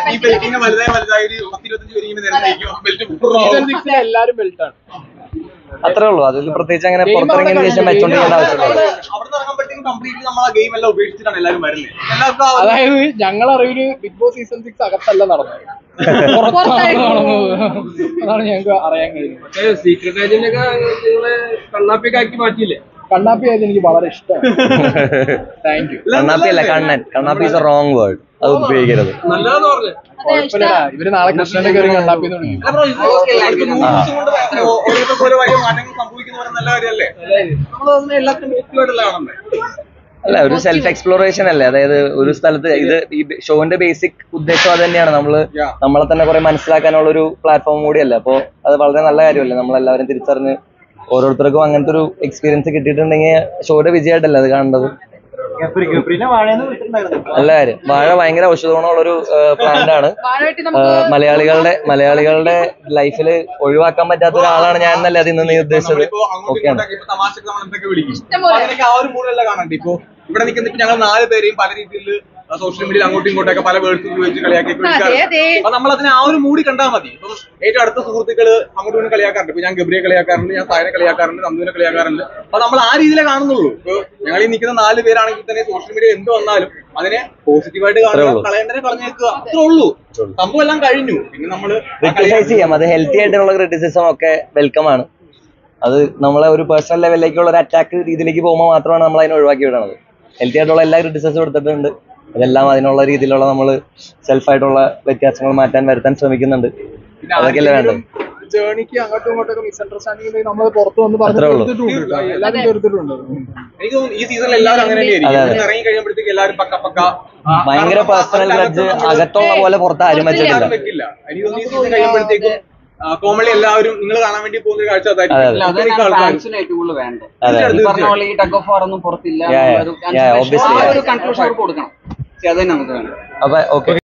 ഈ ബെൽറ്റിങ്ങനെ വലുതായി വലുതായി ഒരു പത്ത് ഇരുപത്തഞ്ച് പേര് ഇങ്ങനെ നിരന്നിരിക്കും ബെൽറ്റ് സീസൺ സിക്സിലെ എല്ലാരും ബെൽറ്റാണ് അത്രേ ഉള്ളൂ അതിൽ പ്രത്യേകിച്ച് അങ്ങനെ പുറത്തിറങ്ങിയതിന് ശേഷം വെച്ചോണ്ടിരിക്കേണ്ട ആവശ്യമില്ല അവിടെ നിന്ന് ഇറങ്ങുമ്പോഴത്തേക്കും കംപ്ലീറ്റ്ലി നമ്മൾ ആ ഗെയിം എല്ലാം ഉപേക്ഷിച്ചിട്ടാണ് എല്ലാവരും വരുന്നത് എല്ലാവർക്കും ആ ഒരു- അതായത് ഞങ്ങൾ അറിവില് ബിഗ് ബോസ് സീസൺ സിക്സ് അകത്തല്ല നടന്നത് പുറത്താണ് നടന്നത് അതാണ് ഞങ്ങൾക്ക് അറിയാൻ കഴിയുന്നത് പക്ഷേ സീക്രട്ട് ഏജന്റൊക്കെ നിങ്ങളെ കണ്ണാപ്പിയൊക്കെ ആക്കി മാറ്റിയില്ലേ കണ്ണാപ്പി ആയത് എനിക്ക് വളരെ ഇഷ്ടമാണ് താങ്ക് യു കണ്ണാപ്പി അല്ല കണ്ണൻ കണ്ണാപ്പി ഇസ് എ റോങ് വേർഡ് അത് ഉപയോഗിക്കരുത് നല്ലതാന്ന് പറഞ്ഞു കുഴപ്പമില്ലടാ ഇവര് നാളെ കൃഷ്ണന്റെ കയറി കണ്ണാപ്പി എന്ന് വിളിക്കും അല്ല bro, ഇത് അടുത്ത നൂറ് ദിവസം കൊണ്ട് ഭയങ്കര ഓ- ഓരോരുത്തർക്കും ഓരോ വലിയ മാറ്റങ്ങൾ സംഭവിക്കുന്ന പോലെ നല്ല കാര്യമല്ലേ നമ്മൾ അതിനെ എല്ലാത്തിനും പോസിറ്റീവായിട്ടല്ല കാണുന്നത് അല്ല ഒരു സെൽഫ് എക്സ്പ്ലോറേഷൻ അല്ലേ അതായത് ഒരു സ്ഥലത്ത് ഇത് ഈ ഷോന്റെ ബേസിക് ഉദ്ദേശം അത് തന്നെയാണ് നമ്മള് Yeah. നമ്മളെ തന്നെ കുറെ മനസ്സിലാക്കാനുള്ള ഒരു പ്ലാറ്റ്ഫോം കൂടിയല്ലേ അപ്പോ അത് വളരെ നല്ല കാര്യമല്ലേ നമ്മളെല്ലാവരും തിരിച്ചറിഞ്ഞ് ഓരോരുത്തർക്കും അങ്ങനത്തെ ഒരു എക്സ്പീരിയൻസ് കിട്ടിയിട്ടുണ്ടെങ്കിൽ ഷോയുടെ വിജയമായിട്ടല്ലേ അത് കാണേണ്ടത് നല്ല കാര്യം വാഴ ഭയങ്കര ഔഷധ ഗുണമുള്ള ഒരു പ്ലാന്റ് ആണ് വാഴവെട്ടി ആ, നമുക്ക് മലയാളികളുടെ മലയാളികളുടെ ലൈഫിൽ ഒഴിവാക്കാൻ പറ്റാത്ത ഒരാളാണ് ഞാൻ എന്നല്ലേ അതിൽ നിന്ന് നീ ഉദ്ദേശിച്ചത് നമ്മളിപ്പോ അങ്ങോട്ടും ഓക്കെയാണ് ഇങ്ങോട്ടൊക്കെ ഇപ്പൊ തമാശക്ക് നമ്മൾ എന്തൊക്കെ വിളിക്കും ഇഷ്ടംപോലെ. അപ്പൊ അതിനൊക്കെ ആ ഒരു മൂലല്ല കാണണ്ടേ ഇപ്പൊ ഇവിടെ നിൽക്കുന്ന ഇപ്പൊ ഞങ്ങൾ നാല് പേരെയും പല രീതിയിൽ സോഷ്യൽ മീഡിയയിൽ അങ്ങോട്ടും ഇങ്ങോട്ടൊക്കെ പല വേർഡ്സ് ഉപയോഗിച്ച് കളിയാക്കി അതെ വിളിക്കാറുണ്ട് അതെ അപ്പൊ നമ്മൾ അതിനെ ആ ഒരു മൂടി കണ്ടാൽ മതി ഇപ്പം ഏറ്റവും അടുത്ത സുഹൃത്തുക്കള് അങ്ങോട്ടും ഇങ്ങോട്ടും കളിയാക്കാറുണ്ട് ഇപ്പൊ ഞാൻ ഗബ്രിയെ കളിയാക്കാറുണ്ട് ഞാൻ സായനെ കളിയാക്കാറുണ്ട് നന്ദുവിനെ കളിയാക്കാറുണ്ട് അപ്പൊ നമ്മൾ ആ രീതിയിലേ കാണുന്നുള്ളൂ ഇപ്പൊ ഞങ്ങൾ ഈ നിൽക്കുന്ന നാല് പേരാണെങ്കിൽ തന്നെ സോഷ്യൽ മീഡിയയിൽ എന്ത് വന്നാലും അതിനെ പോസിറ്റീവായിട്ട് അത്രേ കാണുക ഉള്ളൂ. കളയേണ്ടത് കളഞ്ഞേക്കുക അത്രേ ഉള്ളൂ സംഭവം എല്ലാം കഴിഞ്ഞു പിന്നെ നമ്മള് ആ ക്രിട്ടിസൈസ് ചെയ്യാം അത് ഹെൽത്തി ആയിട്ടുള്ള ക്രിറ്റിസിസം ഒക്കെ വെൽക്കം ആണ് അത് നമ്മളെ ഒരു പേഴ്സണൽ ലെവലിലേക്കുള്ള ഒരു അറ്റാക്ക് രീതിയിലേക്ക് പോകുമ്പോൾ മാത്രമാണ് നമ്മൾ അതിനെ ഒഴിവാക്കി വിടണത് ഹെൽത്തി ആയിട്ടുള്ള എല്ലാ ക്രിറ്റിസിസും എടുത്തിട്ടുണ്ട് അതെല്ലാം അതിനുള്ള രീതിയിലുള്ള നമ്മൾ സെൽഫായിട്ടുള്ള വ്യത്യാസങ്ങൾ മാറ്റാൻ വരുത്താൻ ശ്രമിക്കുന്നുണ്ട് പിന്നെ അതൊക്കെയല്ലേ വേണ്ടത് ജേണിക്ക് അങ്ങോട്ടും ഇങ്ങോട്ടൊക്കെ മിസ്അണ്ടർസ്റ്റാൻഡിംഗ് നമ്മൾ പുറത്ത് വന്ന് പറഞ്ഞു അത്രേ ഉള്ളൂ. തീർത്തിട്ടുണ്ട് കേട്ടോ. എല്ലാവരും തീർത്തിട്ടുണ്ട് എനിക്ക് തോന്നുന്നു ഈ സീസണിൽ എല്ലാവരും അങ്ങനെ അതെ, തന്നെയായിരിക്കും അതെ. ഇവിടുന്ന് ഇറങ്ങി കഴിയുമ്പോഴത്തേക്ക് എല്ലാവരും പക്ക പക്ക ആ, ഭയങ്കര കാരണം പേഴ്സണൽ അതിനകത്ത് ഗ്രഡ്ജ് നമ്മള് അകത്തുള്ള പോലെ പുറത്ത് ആരും വെച്ചിട്ടില്ല ആരും വെക്കില്ല എനിക്ക് തോന്നുന്നു ഈ സീസൺ കഴിയുമ്പോഴത്തേക്കും ആ, കോമളി എല്ലാവരും നിങ്ങൾ കാണാൻ വേണ്ടി പോകുന്ന ഒരു കാഴ്ച അതെ, അതെ. അതായിരിക്കും അത് മിക്ക തന്നെയാണ് ആൾക്കാരും. ഫാൻസിന് ഏറ്റവും കൂടുതൽ വേണ്ടത് അതെ. ഈ പറഞ്ഞ പോലെ ഈ ടഗ് ഓഫ് വാർ ഒന്നും പുറത്തില്ല Yeah, yeah. എന്നുള്ളൊരു Yeah, consideration- obviously, ആ yeah. ഒരു കൺക്ലൂഷൻ അവർക്ക് കൊടുക്കണം പക്ഷെ അത് തന്നെ നമുക്ക് വേണം അപ്പൊ ഓക്കെ